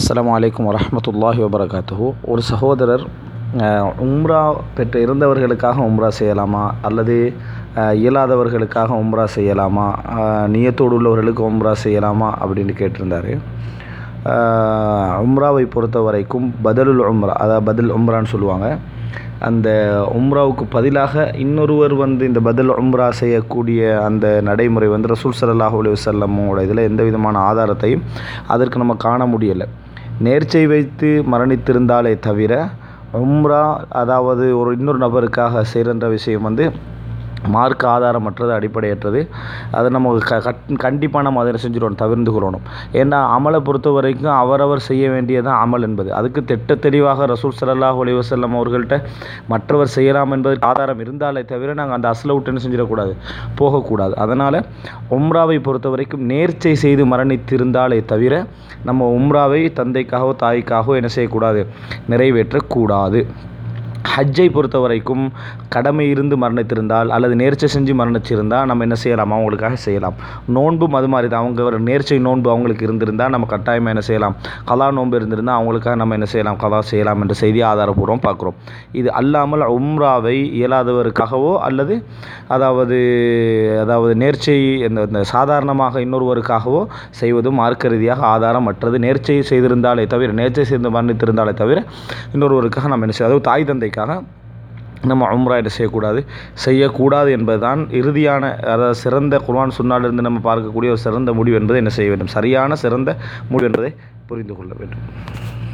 அஸ்ஸலாமு அலைக்கும் வரஹ்மத்துல்லாஹி வபரகாத்துஹு ஒரு சகோதரர் அஹ், உம்ரா பெற்று இருந்தவர்களுக்காக உம்ரா செய்யலாமா அல்லது அஹ், இயலாதவர்களுக்காக உம்ரா செய்யலாமா அஹ், நியத்தோடு உள்ளவர்களுக்கு உம்ரா செய்யலாமா அப்படின்னு கேட்டிருந்தார் அஹ், உம்ராவை பொறுத்த வரைக்கும் பதலுல் உம்ரா அதாவது பதில் உம்ரான்னு சொல்லுவாங்க அந்த உம்ராவுக்கு பதிலாக இன்னொருவர் வந்து இந்த பதில் உம்ரா செய்யக்கூடிய அந்த நடைமுறை வந்து ரசூல் ஸல்லல்லாஹு அலைஹி வஸல்லமோட இதில் எந்த விதமான ஆதாரத்தையும் அதற்கு நம்ம காண முடியலை நேர்ச்சை வைத்து மரணித்திருந்தாலே தவிர உம்ரா அதாவது ஒரு இன்னொரு நபருக்காக செய்கின்ற விஷயம் வந்து மார்க்க ஆதாரமற்றது அடிப்படையற்றது அதை நம்ம க கட் கண்டிப்பாக நம்ம அதை செஞ்சுருவோம் தவிர்ந்து கொள்ளணும் ஏன்னா அமலை பொறுத்த வரைக்கும் அவரவர் செய்ய வேண்டியதான் அமல் என்பது அதுக்கு திட்ட தெளிவாக ரசூல் ஸல்லல்லாஹு அலைஹி வஸல்லம் அவர்கள்ட்ட மற்றவர் செய்யலாம் என்பதற்கு ஆதாரம் இருந்தாலே தவிர நாங்கள் அந்த அசலை விட்டு என்ன செஞ்சிடக்கூடாது போகக்கூடாது அதனால் உம்ராவை பொறுத்த வரைக்கும் நேர்ச்சை செய்து மரணித்திருந்தாலே தவிர நம்ம உம்ராவை தந்தைக்காகவோ தாய்க்காகவோ என்ன செய்யக்கூடாது நிறைவேற்றக்கூடாது ஹஜ்ஜை பொறுத்த வரைக்கும் கடமை இருந்து மரணித்திருந்தால் அல்லது நேர்ச்சை செஞ்சு மரணிச்சிருந்தால் நம்ம என்ன செய்யலாம் அவங்களுக்காக செய்யலாம் நோன்பும் அது மாதிரி தான் அவங்க ஒரு நேர்ச்சை நோன்பு அவங்களுக்கு இருந்திருந்தால் நம்ம கட்டாயமாக என்ன செய்யலாம் கலா நோன்பு இருந்திருந்தால் அவங்களுக்காக நம்ம என்ன செய்யலாம் கலா செய்யலாம் என்ற செய்தியை ஆதாரபூர்வம் பார்க்குறோம் இது அல்லாமல் உம்ராவை இயலாதவருக்காகவோ அல்லது அதாவது அதாவது நேர்ச்சை இந்த இந்த சாதாரணமாக இன்னொருவருக்காகவோ செய்வதும் மார்க்க ரீதியாக ஆதாரமற்றது நேர்ச்சை செய்திருந்தாலே தவிர நேர்ச்சை செய்து மரணித்திருந்தாலே தவிர இன்னொருவருக்காக நம்ம என்ன செய்ய அதாவது தாய் தந்தைக்காக நம்ம உம்ரா என்ன செய்யக்கூடாது செய்யக்கூடாது என்பதுதான் இறுதியான அதாவது சிறந்த குர்ஆன் சுன்னாலிருந்து நம்ம பார்க்கக்கூடிய ஒரு சிறந்த முடிவு என்பதை என்ன செய்ய வேண்டும் சரியான சிறந்த முடிவு என்பதை புரிந்து கொள்ள வேண்டும்